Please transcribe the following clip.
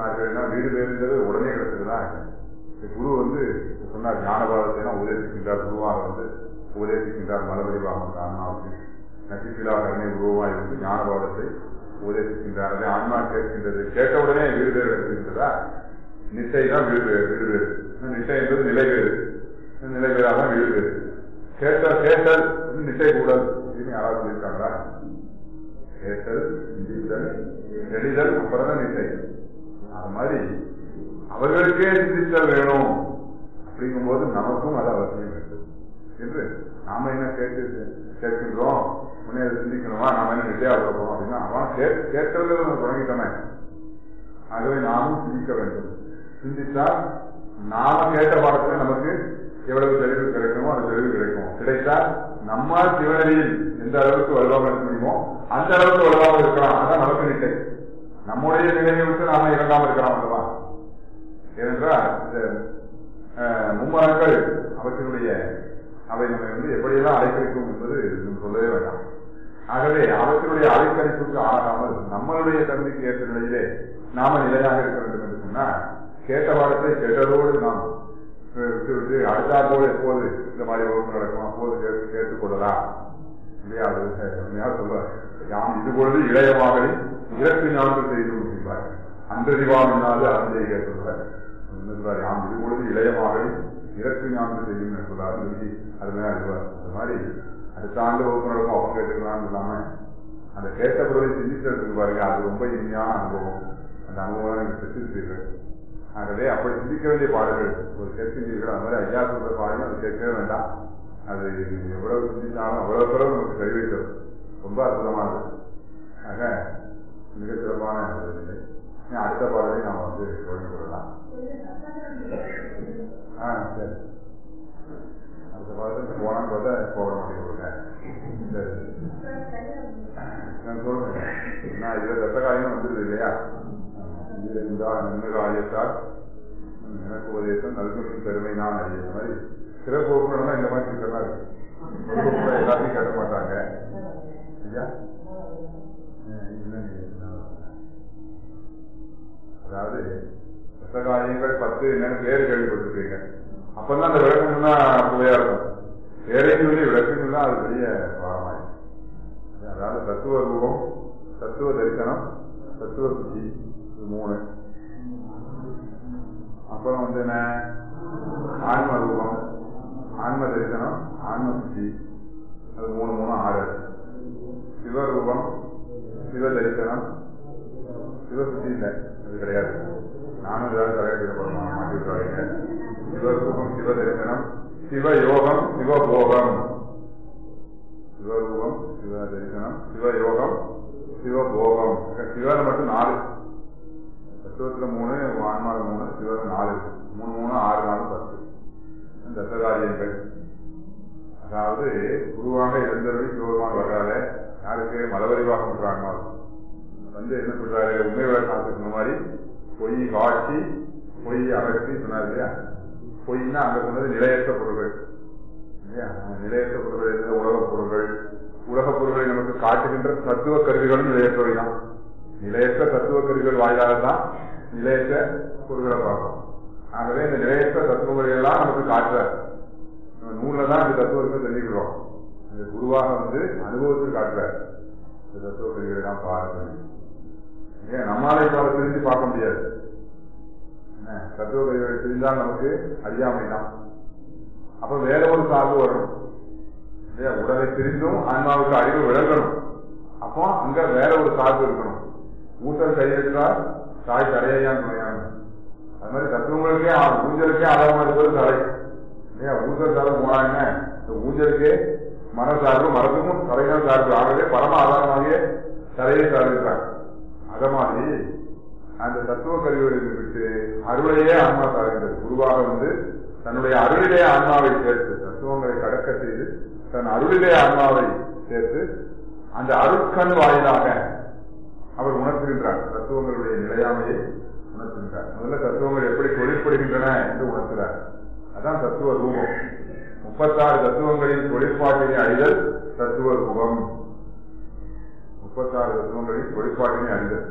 சொன்னார்கள்னா வீடு பேருங்கிறது உடனே கிடைச்சதுதான் குரு வந்து சொன்னார் ஞானபாதத்தை உபதேசிக்கின்றார் குருவாக வந்து உபதேசிக்கின்றார் மலபடிவாக ஆன்மாவுக்கு நசிப்பிலா கருணை உருவாய் வந்து ஞானபாதத்தை உபதேசிக்கின்றார் அதை ஆன்மா கேட்கின்றது கேட்டவுடனே வீடு பேர் எடுத்துக்கின்றதா நிச்சை தான் வீடு பேர் வீடு பேர் நிச்சை என்பது நிலை வேறு நிலை வேறாக தான் வீடு பேர் கேட்டல் கேட்டல் நிச்சை கூடல் அப்படின்னு யாராவது சொல்லியிருக்காங்களா கேட்டல் சிந்தித்தல் தெளிதல் அப்புறம் தான் நிச்சை அது மாதிரி அவர்களுக்கே சிந்தித்தல் வேணும் அப்படிங்கும்போது நமக்கும் அது அவசியம் வேண்டும் என்று நாம என்ன கேட்டு கேட்கின்றோம் முன்னே சிந்திக்கணுமா நாம என்ன நிச்சயம் போறோம் அப்படின்னா அவன் கேட்டதில் நம்ம தொடங்கிட்டோமே ஆகவே நாமும் சிந்திக்க வேண்டும் சிந்தித்தால் நாம கேட்ட பாடத்துல நமக்கு எவ்வளவு தெளிவு கிடைக்குமோ அது தெளிவு கிடைக்கும் கிடைத்தால் நம்மால் சிவனடியில் எந்த அளவுக்கு வலுவாக இருக்க முடியுமோ அந்த அளவுக்கு வலுவாக இருக்கலாம் அதான் நமக்கு நிட்டை நம்முடைய நிலையை விட்டு நாம இறங்காம இருக்கலாம் அல்லவா ஏனென்றால் இந்த மும்மரங்கள் அவற்றினுடைய அவை நம்மை வந்து எப்படியெல்லாம் அலைக்கழிக்கும் என்பது சொல்லவே வேண்டாம் ஆகவே அவற்றினுடைய அலைக்கழிப்புக்கு ஆகாமல் நம்மளுடைய தகுதிக்கு ஏற்ற நிலையிலே நாம நிலையாக இருக்க வேண்டும் என்று சொன்னால் கேட்ட பாடத்தை கேட்டதோடு நாம் விட்டு விட்டு அடுத்தாற்போது எப்போது இந்த மாதிரி வகுப்பு நடக்கும் அப்போது கேட்டு கேட்டுக்கொள்ளலாம் இல்லையா அது சொல்றாரு யாம் இது பொழுது இளையமாக இறக்கு ஞானங்கள் செய்து முடிப்பார் அந்த திவாமினாது அறந்தையை கேட்டுள்ளார் சொல்றார் யாம் இது பொழுது இளையமாக இறக்கு ஞானங்கள் செய்யும் சொல்றாரு சொல்லி அதுமே அறிவார் அது மாதிரி அடுத்த ஆண்டு வகுப்பு நடக்கும் அவங்க கேட்டுக்கலாம்னு இல்லாம அந்த கேட்ட பொருளை சிந்திக்கிறதுக்கு பாருங்க அது ரொம்ப இனிமையான அனுபவம் அந்த அனுபவம் நீங்க பெற்றிருப்பீர்கள் ஆகவே அப்படி சிந்திக்க வேண்டிய பாடல்கள் ஒரு கேட்கின்றீர்கள் அது மாதிரி ஐயா சொல்ற பாடல் அது கேட்கவே வேண்டாம் அது எவ்வளவு சிந்திச்சாலும் அவ்வளவு பிறகு நமக்கு கை வைக்கிறது ரொம்ப அற்புதமானது ஆக மிக சிறப்பான ஒரு நிலை அடுத்த பாடலை நாம் வந்து தொடங்கி கொள்ளலாம் ஆ சரி அடுத்த பாடத்தை போன பார்த்தா போட மாட்டேங்கிறீங்க சரி நான் சொல்றேன் நான் இதுல ரத்த காரியம் வந்துருது இல்லையா நன்மை ஆயத்தால் எனக்கு உபதேசம் நல்கும் பெருமை நான் அறிய மாதிரி சிறப்பு உறுப்பினர்லாம் இந்த மாதிரி சிக்கலாம் இருக்கு எல்லாத்தையும் கேட்க மாட்டாங்க ஐயா அதாவது ரசகாரியங்கள் பத்து என்னன்னு பேர் கேள்விப்பட்டிருக்கீங்க அப்பதான் அந்த விளக்கம் தான் சுவையா இருக்கும் பேரையும் சொல்லி விளக்கம் தான் அது பெரிய பாரமாயிருக்கும் அதாவது தத்துவ ரூபம் தத்துவ தரிசனம் தத்துவ புத்தி இது மூணு அப்புறம் வந்து என்ன ஆன்ம ரூபம் ஆன்ம தரிசனம் ஆன்ம புத்தி அது மூணு மூணு ஆறு சிவரூபம் சிவ தரிசனம் சிவபுத்தி இல்லை அது கிடையாது நானும் ஏதாவது தலையிடப்படணும் மாற்றி விட்டுறாங்க சிவரூபம் சிவ தரிசனம் சிவ யோகம் சிவபோகம் சிவரூபம் சிவ தரிசனம் சிவயோகம் சிவபோகம் சிவன மட்டும் நாலு தத்துவத்துல மூணு ஆன்மால மூணு சிவன நாலு மூணு மூணு ஆறு நாலு பத்து தசகாரியங்கள் அதாவது குருவாக இருந்தவரை சிவபெருமான் வர்றாரு யாருக்கு மலவரிவாக பண்றாங்க வந்து என்ன சொல்றாரு உண்மை விளக்கம் சொன்ன மாதிரி பொய் காட்சி பொய் அகற்றி சொன்னார் இல்லையா பொய்னா அங்க சொன்னது நிலையற்ற பொருள்கள் இல்லையா நிலையற்ற பொருள்கள் எந்த உலக பொருள்கள் உலக பொருள்களை நமக்கு காட்டுகின்ற தத்துவ கருவிகளும் நிலையற்றவை தான் நிலையற்ற தத்துவ கருவிகள் வாயிலாக தான் நிலையற்ற பொருள்களை பார்க்கும் ஆகவே இந்த நிலையற்ற தத்துவங்களை எல்லாம் நமக்கு காட்டுறார் நூல்ல தான் இந்த தத்துவத்தை தெரிஞ்சுக்கிறோம் இந்த குருவாக வந்து அனுபவத்தில் காட்டுறார் இந்த தத்துவ கருவிகளை எல்லாம் பாருங்க ஏன் நம்மளால இப்ப அதை தெரிஞ்சு பார்க்க முடியாது என்ன தத்துவ கருவிகளை தெரிந்தால் நமக்கு அறியாமை தான் அப்ப வேற ஒரு சார்பு வரும் இல்லையா உடலை தெரிந்தும் ஆன்மாவுக்கு அறிவு விளங்கணும் அப்போ அங்க வேற ஒரு சார்பு இருக்கணும் ஊசல் கையெழுத்தால் தாய் தடையான் துணையான் அது மாதிரி தத்துவங்களுக்கே ஊஞ்சலுக்கே ஆதாரமா இருப்பது தலை இல்லையா ஊசல் சார்பு போனாங்க இந்த ஊஞ்சலுக்கே மர சார்பு மரத்துக்கும் தலைகள் சார்பு ஆகவே பரம ஆதாரமாகிய தலையை சார்பிருக்காங்க அத மாதிரி அந்த தத்துவ கருவிகளை விட்டு அருளையே ஆன்மா சார்ந்தது குருவாக வந்து தன்னுடைய அருளிலே ஆன்மாவை சேர்த்து தத்துவங்களை கடக்க செய்து தன் அருளிலே ஆன்மாவை சேர்த்து அந்த அருட்கண் வாயிலாக அவர் உணர்த்துகின்றார் தத்துவங்களுடைய நிலையாமையை உணர்த்துகின்றார் முதல்ல தத்துவங்கள் எப்படி தொழிற்படுகின்றன என்று உணர்த்துகிறார் அதான் தத்துவ ரூபம் முப்பத்தாறு தத்துவங்களின் தொழிற்பாட்டினை அழிதல் தத்துவ ரூபம் முப்பத்தாறு தத்துவங்களின் தொழிற்பாட்டினை அழிதல்